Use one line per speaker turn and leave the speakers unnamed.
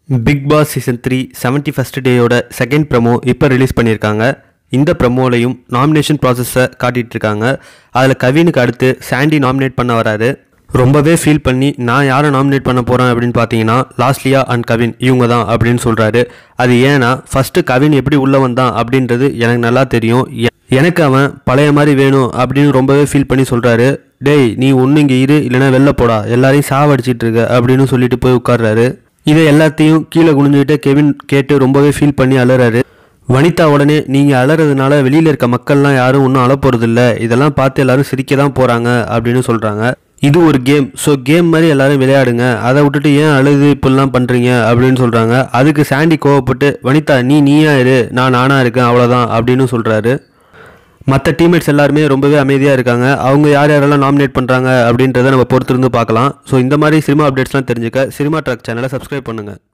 big Boss season three seventy first டேயோட second promo இப்போ release பண்ணியிருக்காங்க இந்த ப்ரமோலையும் நாமினேஷன் ப்ராசஸை காட்டிட்டு இருக்காங்க அதில் கவினுக்கு அடுத்து சாண்டி நாமினேட் பண்ண வராரு ரொம்பவே ஃபீல் பண்ணி நான் யாரை நாமினேட் பண்ண போகிறேன் அப்படின்னு பார்த்தீங்கன்னா லாஸ்லியா அண்ட் கவின் இவங்க தான் அப்படின்னு சொல்கிறாரு அது ஏன்னா ஃபஸ்ட்டு கவின் எப்படி உள்ள வந்தான் அப்படின்றது எனக்கு நல்லா தெரியும் எ- எனக்கு அவன் பழைய மாதிரி வேணும் அப்படின்னு ரொம்பவே ஃபீல் பண்ணி சொல்கிறாரு டேய் நீ ஒன்று இங்கே இரு இல்லைன்னா வெளில போடா எல்லாரையும் சாவடிச்சிட்டு இருக்க அப்படின்னு சொல்லிட்டு போய் உட்கார்றாரு இதை எல்லாத்தையும் கீழே குனிஞ்சுக்கிட்டு கெவின் கேட்டு ரொம்பவே ஃபீல் பண்ணி அலறாரு வனிதா உடனே நீங்கள் அலறதுனால வெளியில் இருக்க மக்கள்லாம் யாரும் ஒன்றும் அழப்போறதில்ல இதெல்லாம் பார்த்து எல்லாரும் சிரிக்க தான் போகிறாங்க அப்படின்னு சொல்கிறாங்க இது ஒரு கேம் ஸோ கேம் மாதிரி எல்லாரும் விளையாடுங்க அதை விட்டுட்டு ஏன் அழுது இப்படிலாம் பண்ணுறீங்க அப்படின்னு சொல்கிறாங்க அதுக்கு சாண்டி கோவப்பட்டு வனிதா நீ நீயா இரு நான் நானா இருக்கேன் அவ்வளோதான் அப்படின்னு சொல்கிறாரு மற்ற டீம்மேட்ஸ் எல்லாருமே ரொம்பவே அமைதியாக இருக்காங்க அவங்க யார் யாரெல்லாம் நாமினேட் பண்ணுறாங்க அப்படின்றத நம்ம பொறுத்திருந்து பார்க்கலாம் ஸோ இந்த மாதிரி சினிமா அப்டேட்ஸ்லாம் தெரிஞ்சுக்க சினிமா ட்ராக் சேனலை சப்ஸ்கிரைப் பண்ணுங்கள்